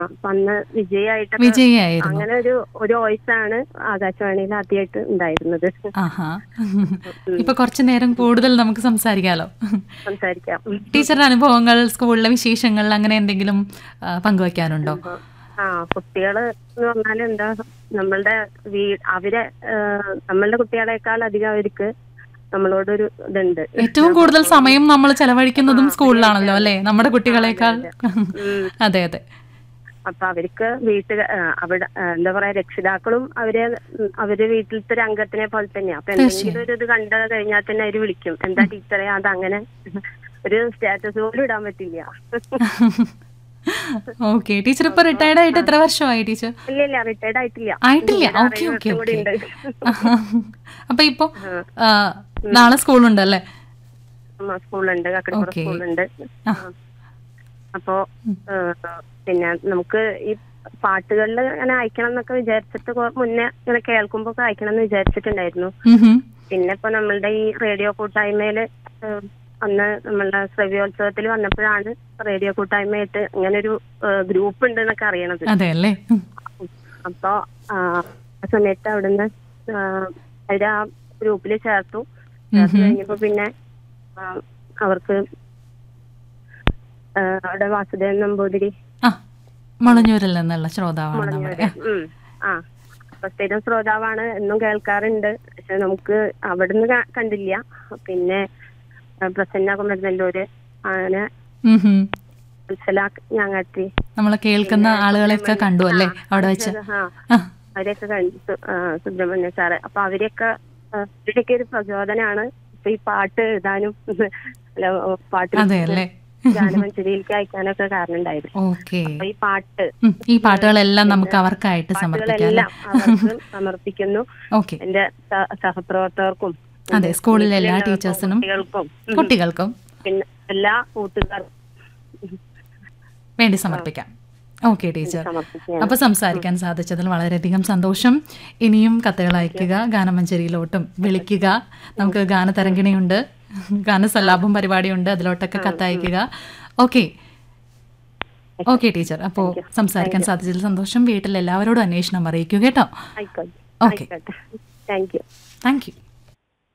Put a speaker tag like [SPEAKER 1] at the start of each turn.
[SPEAKER 1] അപ്പൊ അന്ന് വിജയായിട്ടൊക്കെ
[SPEAKER 2] വിജയായിരുന്നു
[SPEAKER 1] അങ്ങനെ ഒരു ഒരു വോയിസ് ആണ് ആകാശവാണിയിൽ ആദ്യമായിട്ട് ഉണ്ടായിരുന്നത്
[SPEAKER 2] ആഹാ ഇപ്പൊ കുറച്ചു നേരം കൂടുതൽ നമുക്ക് സംസാരിക്കാലോ
[SPEAKER 1] സംസാരിക്കാം ഉം.
[SPEAKER 2] ടീച്ചറുടെ അനുഭവങ്ങൾ സ്കൂളിലെ വിശേഷങ്ങൾ അങ്ങനെ എന്തെങ്കിലും ആ, പങ്കുവയ്ക്കാനുണ്ടോ
[SPEAKER 1] ആ കുട്ടികള് എന്ന് പറഞ്ഞാൽ എന്താ നമ്മളുടെ വീ അവരെ ആ, നമ്മളുടെ കുട്ടികളെക്കാൾ അധികം അവർക്ക് നമ്മളോടൊരു ഇതുണ്ട്
[SPEAKER 2] ഏറ്റവും കൂടുതൽ സമയം നമ്മൾ ചെലവഴിക്കുന്നതും സ്കൂളിലാണല്ലോ അല്ലെ നമ്മുടെ കുട്ടികളെക്കാൾ
[SPEAKER 1] ഉം.
[SPEAKER 2] അതെ അതെ
[SPEAKER 1] അപ്പൊ അവർക്ക് വീട്ടിൽ അവിടെ ആ, എന്താ പറയാ രക്ഷിതാക്കളും അവരെ ഉം, അവര് വീട്ടിലത്തെ ഒരു അംഗത്തിനെ പോലെ തന്നെയാ അപ്പൊ എന്തെങ്കിലും ഒരു ഇത് കണ്ടു കഴിഞ്ഞാൽ തന്നെ അവര് വിളിക്കും എന്താ ടീച്ചറെ അതങ്ങനെ ഒരു സ്റ്റാറ്റസ് പോലും ഇടാൻ പറ്റില്ല
[SPEAKER 2] ഓക്കെ ടീച്ചർ ഇപ്പൊ റിട്ടയർഡ് ആയിട്ട് എത്ര വർഷമായി ടീച്ചർ
[SPEAKER 1] ഇല്ല ഇല്ല റിട്ടയർഡ് ആയിട്ടില്ല
[SPEAKER 2] ആയിട്ടില്ല
[SPEAKER 1] ഇനി ഒരു
[SPEAKER 2] ഓക്കെ
[SPEAKER 1] ആറേഴ്
[SPEAKER 2] ഓക്കെ
[SPEAKER 1] വർഷം കൂടി
[SPEAKER 2] ഓക്കെ
[SPEAKER 1] ഉണ്ട്
[SPEAKER 2] അപ്പൊ ഇപ്പൊ ആ, നാളെ സ്കൂളുണ്ടല്ലേ
[SPEAKER 1] ഉം, സ്കൂളുണ്ട് കക്കടിപ്പുറ
[SPEAKER 2] Okay.
[SPEAKER 1] സ്കൂളുണ്ട്
[SPEAKER 2] ആ.
[SPEAKER 1] അപ്പോ ഏഹ്, പിന്നെ നമുക്ക് ഈ പാട്ടുകളിൽ അങ്ങനെ അയക്കണം എന്നൊക്കെ വിചാരിച്ചിട്ട് കൊ- മുന്നേ ഇങ്ങനെ കേൾക്കുമ്പോ ഒക്കെ അയക്കണം എന്ന് വിചാരിച്ചിട്ടുണ്ടായിരുന്നു
[SPEAKER 2] ഉം ഹും.
[SPEAKER 1] പിന്നെ ഇപ്പൊ നമ്മളുടെ ഈ റേഡിയോ കൂട്ടായ്മയില് ഏഹ്, അന്ന് നമ്മളുടെ ശ്രവ്യോത്സവത്തിൽ വന്നപ്പോഴാണ് റേഡിയോ കൂട്ടായ്മയായിട്ട് ഇങ്ങനെ ഒരു ഗ്രൂപ്പ് ഉണ്ട് എന്നൊക്കെ അറിയണത്
[SPEAKER 2] അതെ അല്ലേ ഉം.
[SPEAKER 1] അപ്പൊ ആ ആ സമയത്ത് അവിടുന്ന് ആ, അവര് ആ ഗ്രൂപ്പിൽ ചേർത്തു ചേർത്ത് കഴിഞ്ഞപ്പോ പിന്നെ ആ, അവർക്ക് ആ, അവിടെ വാസുദേവൻ നമ്പൂതിരി
[SPEAKER 2] ആ മുളഞ്ഞൂരിൽ നിന്നുള്ള ശ്രോതാവാണ് നമ്മുടെ
[SPEAKER 1] മുളഞ്ഞൂര്. ഉം. ആ അപ്പൊ സ്ഥിരം ശ്രോതാവാണ് എന്നും കേൾക്കാറുണ്ട് പക്ഷെ നമുക്ക് അവിടുന്ന് ക- കണ്ടില്ല പിന്നെ ആ, പ്രസന്ന കുമരനെല്ലൂര് അങ്ങനെ
[SPEAKER 2] ഉം ഹും.
[SPEAKER 1] വത്സല ഞാങ്ങാട്ടി
[SPEAKER 2] നമ്മളെ കേൾക്കുന്ന ആളുകളെയൊക്കെ കണ്ടു അല്ലേ അവിടെ വെച്ച്
[SPEAKER 1] ആ
[SPEAKER 2] ആ,
[SPEAKER 1] അവരെയൊക്കെ കണ്ടു ആ, സുബ്രഹ്മണ്യ സാറ് അപ്പൊ അവരെയൊക്കെ ആ, അവരുടെയൊക്കെ ഒരു പ്രചോദനാണ് ഇപ്പൊ ഈ പാട്ട് എഴുതാനും അല്ല പാട്ട്
[SPEAKER 2] അതെ അല്ലേ
[SPEAKER 1] ഗാനമഞ്ജരിയിലേക്ക് അയക്കാനൊക്കെ കാരണം ഉണ്ടായിരുന്നു
[SPEAKER 2] ഓക്കെ
[SPEAKER 1] അപ്പൊ ഈ പാട്ട്
[SPEAKER 2] ഉം, ഈ പാട്ടുകളെല്ലാം നമുക്ക് അവർക്കായിട്ട് സമർപ്പിക്കാം അല്ലേ
[SPEAKER 1] പാട്ടുകളെല്ലാം അവർക്ക് സമർപ്പിക്കുന്നു
[SPEAKER 2] ഓക്കെ
[SPEAKER 1] എന്റെ സ- സഹപ്രവർത്തകർക്കും
[SPEAKER 2] അതെ സ്കൂളിലെ എല്ലാ
[SPEAKER 1] വീട്ടിലുള്ള
[SPEAKER 2] ടീച്ചേഴ്സിനും
[SPEAKER 1] കുട്ടികൾക്കും ഉം,
[SPEAKER 2] കുട്ടികൾക്കും
[SPEAKER 1] പിന്നെ എല്ലാ കൂട്ടുകാർക്കും
[SPEAKER 2] വേണ്ടി സമർപ്പിക്കാം ഓക്കെ ടീച്ചർ
[SPEAKER 1] സമർപ്പിക്കുകയാണ്
[SPEAKER 2] അപ്പൊ സംസാരിക്കാൻ സാധിച്ചതിൽ വളരെയധികം സന്തോഷം ഇനിയും കത്തുകൾ അയക്കുക ഗാനമഞ്ചേരിയിലോട്ടും വിളിക്കുക നമുക്ക് ഗാനതരംഗിണിയുണ്ട് ഗാനസല്ലാപം പരിപാടിയുണ്ട് അതിലോട്ടൊക്കെ കത്തയക്കുക ഓക്കെ ഓക്കെ ടീച്ചർ അപ്പോൾ സംസാരിക്കാൻ സാധിച്ചതിൽ സന്തോഷം വീട്ടിൽ എല്ലാവരോടും അന്വേഷണം അറിയിക്കുക കേട്ടോ
[SPEAKER 1] ആയിക്കോട്ടെ
[SPEAKER 2] Okay.
[SPEAKER 1] ആയിക്കോട്ടെ താങ്ക് യു
[SPEAKER 2] താങ്ക് യു